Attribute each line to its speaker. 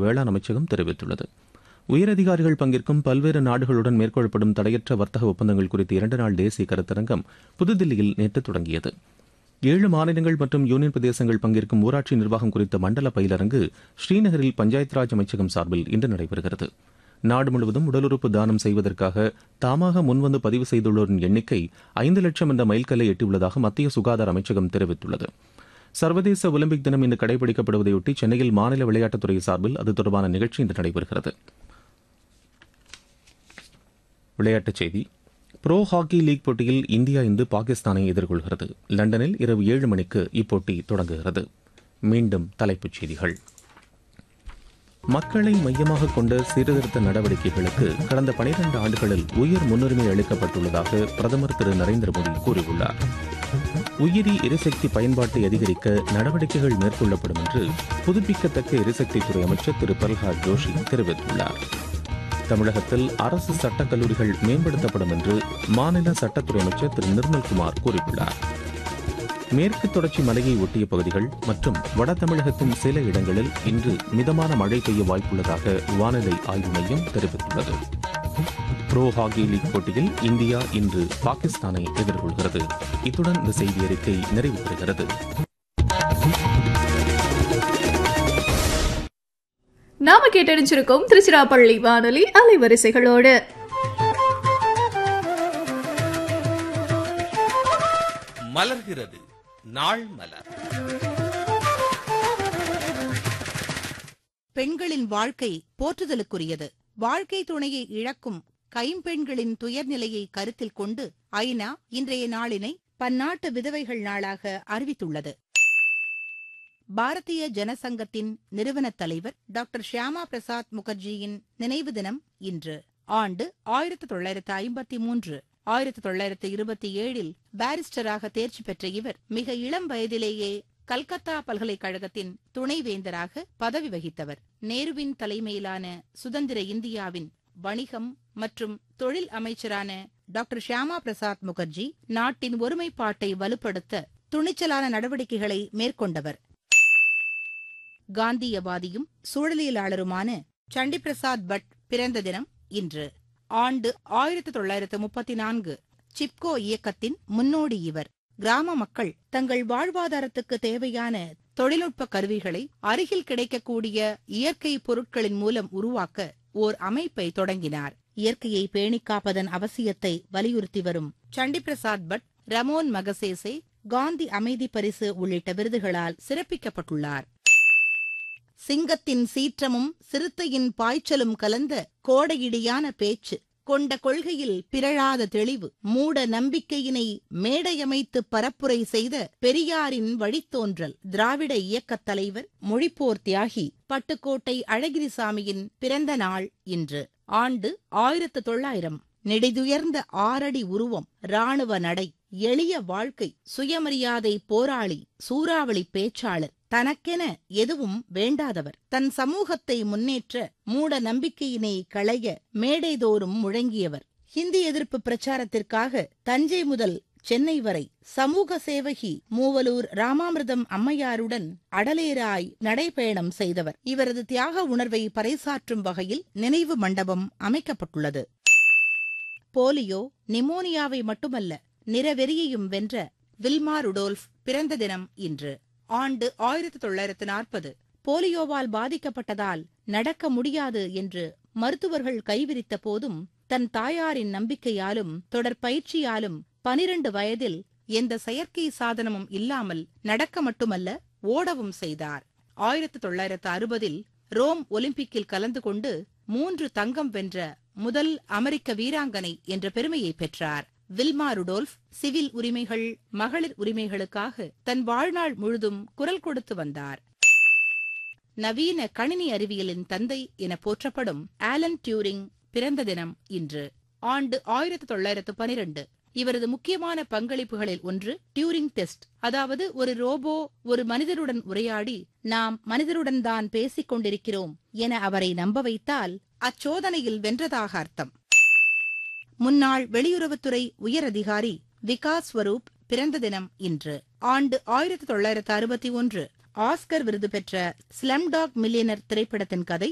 Speaker 1: வேளாண் அமைச்சகம் தெரிவித்துள்ளது உயரதிகாரிகள் பங்கேற்கும் பல்வேறு நாடுகளுடன் மேற்கொள்ளப்படும் தடையற்ற வர்த்தக ஒப்பந்தங்கள் குறித்த இரண்டு நாள் தேசிய கருத்தரங்கம் புதுதில்லியில் நேற்று தொடங்கியது ஏழு மாநிலங்கள் மற்றும் யூனியன் பிரதேசங்கள் பங்கேற்கும் ஊராட்சி நிர்வாகம் குறித்த மண்டல பயிலரங்கு ஸ்ரீநகரில் பஞ்சாயத் ராஜ் அமைச்சகம் சார்பில் இன்று நடைபெறுகிறது நாடு முழுவதும் உடல் உறுப்பு தானம் செய்வதற்காக தாமாக முன்வந்து பதிவு செய்துள்ளோரின் எண்ணிக்கை ஐந்து லட்சம் என்ற மைல்கல்லை எட்டியுள்ளதாக மத்திய சுகாதார அமைச்சகம் தெரிவித்துள்ளது சர்வதேச ஒலிம்பிக் தினம் இன்று கடைபிடிக்கப்படுவதையொட்டி சென்னையில் மாநில விளையாட்டுத்துறை சார்பில் அது தொடர்பான நிகழ்ச்சி இன்று நடைபெறுகிறது விளையாட்டுச் செய்தி ப்ரோ ஹாக்கி லீக் போட்டியில் இந்தியா இன்று பாகிஸ்தானை எதிர்கொள்கிறது லண்டனில் இரவு ஏழு மணிக்கு இப்போட்டி தொடங்குகிறது மீண்டும் தலைப்புச் செய்திகள் மக்களை மையமாக கொண்ட சீர்திருத்த நடவடிக்கைகளுக்கு கடந்த பனிரண்டு ஆண்டுகளில் உயர் முன்னுரிமை அளிக்கப்பட்டுள்ளதாக பிரதமர் திரு நரேந்திர மோடி கூறியுள்ளார் உயிரி எரிசக்தி பயன்பாட்டை அதிகரிக்க நடவடிக்கைகள் மேற்கொள்ளப்படும் என்று புதுப்பிக்கத்தக்க எரிசக்தித்துறை அமைச்சர் திரு பிரல்ஹாத் ஜோஷி தெரிவித்துள்ளார் தமிழகத்தில் அரசு சட்டக் கல்லூரிகள் மேம்படுத்தப்படும் என்று மாநில சட்டத்துறை அமைச்சர் திரு நிர்மல்குமார் கூறியுள்ளார் மேற்கு தொடர்ச்சி மலையை ஒட்டிய பகுதிகள் மற்றும் வட தமிழகத்தின் சில இடங்களில் இன்று மிதமான மழை பெய்ய வாய்ப்புள்ளதாக வானிலை ஆய்வு மையம் தெரிவித்துள்ளது ப்ரோ ஹாக்கி லீக் போட்டியில் இந்தியா இன்று பாகிஸ்தானை எதிர்கொள்கிறது இத்துடன் இந்த செய்தி அறிக்கை நிறைவு பெறுகிறது
Speaker 2: நாம கேட்டறிஞ்சிருக்கோம் திருச்சிராப்பள்ளி வானொலி அலைவரிசைகளோடு
Speaker 3: மலர்கிறது நாள் மலர்
Speaker 4: பெண்களின் வாழ்க்கை போற்றுதலுக்குரியது வாழ்க்கை துணையை இழக்கும் கைம்பெண்களின் துயர்நிலையை கருத்தில் கொண்டு ஐநா இன்றைய நாளினை பன்னாட்டு விதவைகள் நாளாக அறிவித்துள்ளது பாரதிய ஜனசங்கத்தின் நிறுவனத் தலைவர் டாக்டர் ஷியாமா பிரசாத் முகர்ஜியின் நினைவு தினம் இன்று ஆண்டு ஆயிரத்து தொள்ளாயிரத்து ஐம்பத்தி மூன்று ஆயிரத்து தொள்ளாயிரத்து இருபத்தி ஏழில் பாரிஸ்டராக தேர்ச்சி பெற்ற இவர் மிக இளம் வயதிலேயே கல்கத்தா பல்கலைக்கழகத்தின் துணைவேந்தராக பதவி வகித்தவர் நேருவின் தலைமையிலான சுதந்திர இந்தியாவின் வணிகம் மற்றும் தொழில் அமைச்சரான டாக்டர் ஷியாமா பிரசாத் முகர்ஜி நாட்டின் ஒருமைப்பாட்டை வலுப்படுத்த துணிச்சலான நடவடிக்கைகளை மேற்கொண்டவர் காந்தியவாதியும் சூழலியலாளருமான சண்டி பிரசாத் பட் பிறந்த தினம் இன்று ஆண்டு ஆயிரத்து தொள்ளாயிரத்து முப்பத்தி நான்கு சிப்கோ இயக்கத்தின் முன்னோடி இவர் கிராம மக்கள் தங்கள் வாழ்வாதாரத்துக்கு தேவையான தொழில்நுட்ப கருவிகளை அருகில் கிடைக்கக்கூடிய இயற்கை பொருட்களின் மூலம் உருவாக்க ஓர் அமைப்பை தொடங்கினார் இயற்கையை பேணிக் காப்பதன் அவசியத்தை வலியுறுத்தி வரும் சண்டி பிரசாத் பட் ரமோன் மகசேசே காந்தி அமைதி பரிசு உள்ளிட்ட விருதுகளால் சிறப்பிக்கப்பட்டுள்ளார் சிங்கத்தின் சீற்றமும் சிறுத்தையின் பாய்ச்சலும் கலந்த கோடையிடியான பேச்சு கொண்ட கொள்கையில் பிறழாத தெளிவு மூட நம்பிக்கையினை மேடையமைத்து பரப்புரை செய்த பெரியாரின் வழித்தோன்றல் திராவிட இயக்கத் தலைவர் மொழிப்போர் தியாகி பட்டுக்கோட்டை அழகிரிசாமியின் பிறந்த நாள் இன்று ஆண்டு ஆயிரத்து தொள்ளாயிரம் நெடிதுயர்ந்த ஆறடி உருவம் ராணுவ நடை எளிய வாழ்க்கை சுயமரியாதை போராளி சூறாவளி பேச்சாளர் தனக்கென எதுவும் வேண்டாதவர் தன் சமூகத்தை முன்னேற்ற மூட நம்பிக்கையினை களைய மேடைதோறும் முழங்கியவர் ஹிந்தி எதிர்ப்பு பிரச்சாரத்திற்காக தஞ்சை முதல் சென்னை வரை சமூக சேவகி மூவலூர் ராமாமிர்தம் அம்மையாருடன் அடலேராய் நடைபயணம் செய்தவர் இவரது தியாக உணர்வை பறைசாற்றும் வகையில் நினைவு மண்டபம் அமைக்கப்பட்டுள்ளது போலியோ நிமோனியாவை மட்டுமல்ல நிறவெறியையும் வென்ற வில்மா ருடோல்ஃப் பிறந்த தினம் இன்று ஆண்டு ஆயிரத்து தொள்ளாயிரத்து நாற்பது போலியோவால் பாதிக்கப்பட்டதால் நடக்க முடியாது என்று மருத்துவர்கள் கைவிரித்த போதும் தன் தாயாரின் நம்பிக்கையாலும் தொடர் பயிற்சியாலும் பனிரண்டு வயதில் எந்த செயற்கை சாதனமும் இல்லாமல் நடக்க மட்டுமல்ல ஓடவும் செய்தார் ஆயிரத்து தொள்ளாயிரத்து அறுபதில் ரோம் ஒலிம்பிக்கில் கலந்து கொண்டு மூன்று தங்கம் வென்ற முதல் அமெரிக்க வீராங்கனை என்ற பெருமையை பெற்றார் வில்மா ருடோல்ஃப் சிவில் உரிமைகள் மகளிர் உரிமைகளுக்காக தன் வாழ்நாள் முழுதும் குரல் கொடுத்து வந்தார் நவீன கணினி அறிவியலின் தந்தை என போற்றப்படும் ஆலன் டியூரிங் பிறந்த தினம் இன்று ஆண்டு ஆயிரத்து தொள்ளாயிரத்து பனிரெண்டு இவரது முக்கியமான பங்களிப்புகளில் ஒன்று டியூரிங் டெஸ்ட் அதாவது ஒரு ரோபோ ஒரு மனிதருடன் உரையாடி நாம் மனிதருடன் தான் பேசிக் கொண்டிருக்கிறோம் என அவரை நம்ப வைத்தால் அச்சோதனையில் வென்றதாக அர்த்தம் முன்னாள் வெளியுறவுத்துறை உயர் அதிகாரி விகாஸ் ஸ்வரூப் பிறந்த தினம் இன்று ஆண்டு ஆயிரத்தி தொள்ளாயிரத்து அறுபத்தி ஒன்று ஆஸ்கர் விருது பெற்ற ஸ்லம்டாக் மில்லியனர் திரைப்படத்தின் கதை